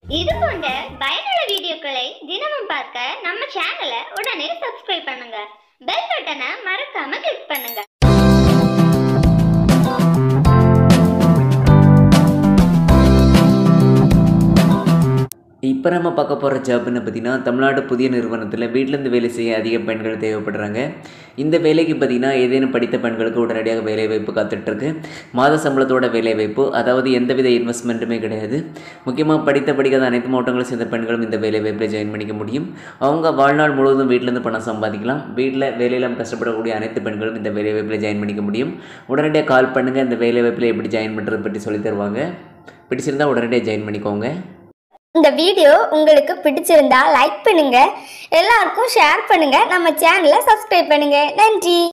இது போன்ற பயனுள்ள வீடியோக்களை தினமும் பார்க்க நம்ம சேனலை உடனே சப்ஸ்கிரைப் பண்ணுங்க பெல் பட்டனை மறக்காம கிளிக் பண்ணுங்க இப்போ நம்ம பார்க்க போகிற ஜாப்னு பார்த்தீங்கன்னா தமிழ்நாடு புதிய நிறுவனத்தில் வீட்டிலேருந்து வேலை செய்ய அதிக பெண்கள் தேவைப்படுறாங்க இந்த வேலைக்கு பார்த்தீங்கன்னா ஏதேனும் படித்த பெண்களுக்கு உடனடியாக வேலை வாய்ப்பு காத்துட்ருக்கு மாத சம்பளத்தோட வேலை வாய்ப்பு அதாவது எந்தவித இன்வெஸ்ட்மெண்ட்டுமே கிடையாது முக்கியமாக படித்த படிக்காத அனைத்து மாவட்டங்களும் சேர்ந்த பெண்களும் இந்த வேலை வாய்ப்பில் ஜாயின் பண்ணிக்க முடியும் அவங்க வாழ்நாள் முழுவதும் வீட்டிலேருந்து பணம் சம்பாதிக்கலாம் வீட்டில் வேலையில்லாமல் கஷ்டப்படக்கூடிய அனைத்து பெண்களும் இந்த வேலை வாய்ப்பில் ஜாயின் பண்ணிக்க முடியும் உடனடியாக கால் பண்ணுங்கள் இந்த வேலை வாய்ப்பில் எப்படி ஜாயின் பண்ணுறது பற்றி சொல்லி தருவாங்க பிடிச்சிருந்தா உடனடியாக ஜாயின் பண்ணிக்கோங்க இந்த வீடியோ உங்களுக்கு பிடிச்சிருந்தா லைக் பண்ணுங்க எல்லாருக்கும் ஷேர் பண்ணுங்க நம்ம சேனலை சப்ஸ்கிரைப் பண்ணுங்க நன்றி